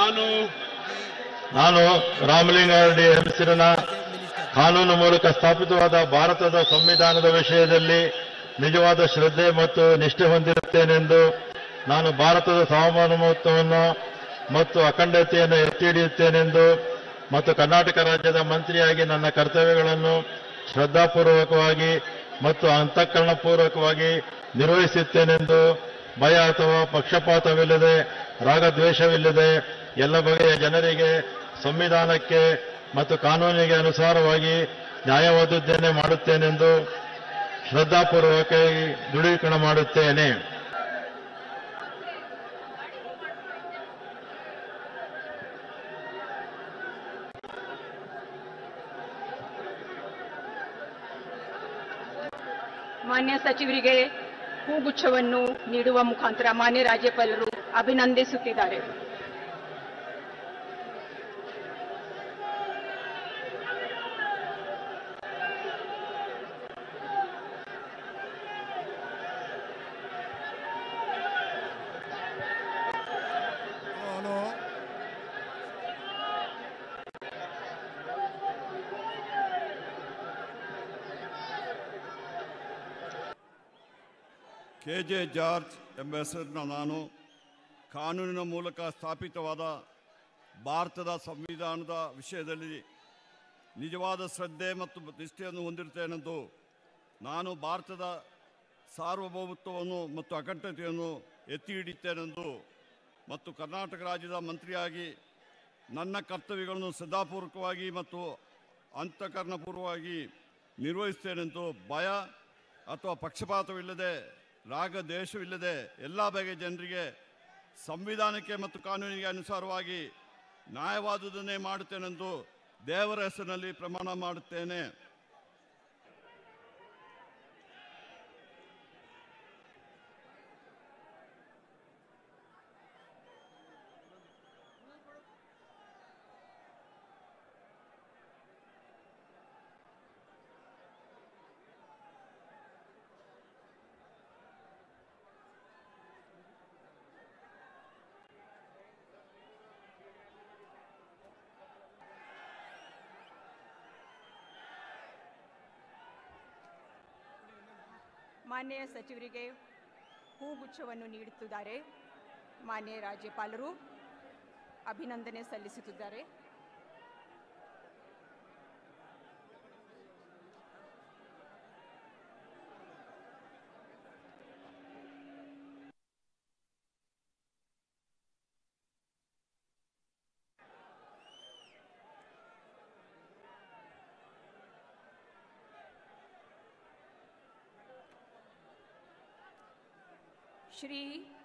ನಾನು ನಾನು ರಾಮಲಿಂಗಾರೆಡ್ಡಿ ಹೆಸರಿನ ಕಾನೂನು ಮೂಲಕ ಸ್ಥಾಪಿತವಾದ ಭಾರತದ ಸಂವಿಧಾನದ ವಿಷಯದಲ್ಲಿ ನಿಜವಾದ ಶ್ರದ್ಧೆ ಮತ್ತು ನಿಷ್ಠೆ ಹೊಂದಿರುತ್ತೇನೆಂದು ನಾನು ಭಾರತದ ಸಾರ್ವಭೌಮತ್ವವನ್ನು ಮತ್ತು ಅಖಂಡತೆಯನ್ನು ಎತ್ತಿ ಹಿಡಿಯುತ್ತೇನೆಂದು ಮತ್ತು ಕರ್ನಾಟಕ ರಾಜ್ಯದ ಮಂತ್ರಿಯಾಗಿ ನನ್ನ ಕರ್ತವ್ಯಗಳನ್ನು ಶ್ರದ್ಧಾಪೂರ್ವಕವಾಗಿ ಮತ್ತು ಅಂತಃಕರಣಪೂರ್ವಕವಾಗಿ ನಿರ್ವಹಿಸುತ್ತೇನೆಂದು ಭಯ ಅಥವಾ ಪಕ್ಷಪಾತವಿಲ್ಲದೆ ರಾಗದ್ವೇಷವಿಲ್ಲದೆ ಎಲ್ಲ ಬಗೆಯ ಜನರಿಗೆ ಸಂವಿಧಾನಕ್ಕೆ ಮತ್ತು ಕಾನೂನಿಗೆ ಅನುಸಾರವಾಗಿ ನ್ಯಾಯವಾದದ್ದನ್ನೇ ಮಾಡುತ್ತೇನೆಂದು ಶ್ರದ್ಧಾಪೂರ್ವಕವಾಗಿ ದೃಢೀಕರಣ ಮಾಡುತ್ತೇನೆ ಮಾನ್ಯ ಸಚಿವರಿಗೆ ಹೂಗುಚ್ಛವನ್ನು ನೀಡುವ ಮುಖಾಂತರ ಮಾನ್ಯ ರಾಜ್ಯಪಾಲರು ಅಭಿನಂದಿಸುತ್ತಿದ್ದಾರೆ ಹಲೋ ಕೆ ಜೆ ಜಾರ್ಜ್ ಎಂಬ ಹೆಸರಿನ ನಾನು ಕಾನೂನಿನ ಮೂಲಕ ಸ್ಥಾಪಿತವಾದ ಭಾರತದ ಸಂವಿಧಾನದ ವಿಷಯದಲ್ಲಿ ನಿಜವಾದ ಶ್ರದ್ಧೆ ಮತ್ತು ನಿಷ್ಠೆಯನ್ನು ಹೊಂದಿರುತ್ತೇನೆಂದು ನಾನು ಭಾರತದ ಸಾರ್ವಭೌಮತ್ವವನ್ನು ಮತ್ತು ಅಖಂಡತೆಯನ್ನು ಎತ್ತಿ ಹಿಡಿಯುತ್ತೇನೆಂದು ಮತ್ತು ಕರ್ನಾಟಕ ರಾಜ್ಯದ ಮಂತ್ರಿಯಾಗಿ ನನ್ನ ಕರ್ತವ್ಯಗಳನ್ನು ಶ್ರದ್ಧಾಪೂರ್ವಕವಾಗಿ ಮತ್ತು ಅಂತಃಕರಣಪೂರ್ವವಾಗಿ ನಿರ್ವಹಿಸುತ್ತೇನೆಂದು ಭಯ ಅಥವಾ ಪಕ್ಷಪಾತವಿಲ್ಲದೆ ರಾಗ ದ್ವೇಷವಿಲ್ಲದೆ ಎಲ್ಲ ಬಗೆಯ ಜನರಿಗೆ ಸಂವಿಧಾನಕ್ಕೆ ಮತ್ತು ಕಾನೂನಿಗೆ ಅನುಸಾರವಾಗಿ ನ್ಯಾಯವಾದುದನ್ನೇ ಮಾಡುತ್ತೇನೆಂದು ದೇವರ ಹೆಸರಿನಲ್ಲಿ ಪ್ರಮಾಣ ಮಾಡುತ್ತೇನೆ ಮಾನ್ಯ ಸಚಿವರಿಗೆ ಹೂಗುಚ್ಛವನ್ನು ನೀಡುತ್ತಿದ್ದಾರೆ ಮಾನ್ಯ ರಾಜ್ಯಪಾಲರು ಅಭಿನಂದನೆ ಸಲ್ಲಿಸುತ್ತಿದ್ದಾರೆ ಶ್ರೀ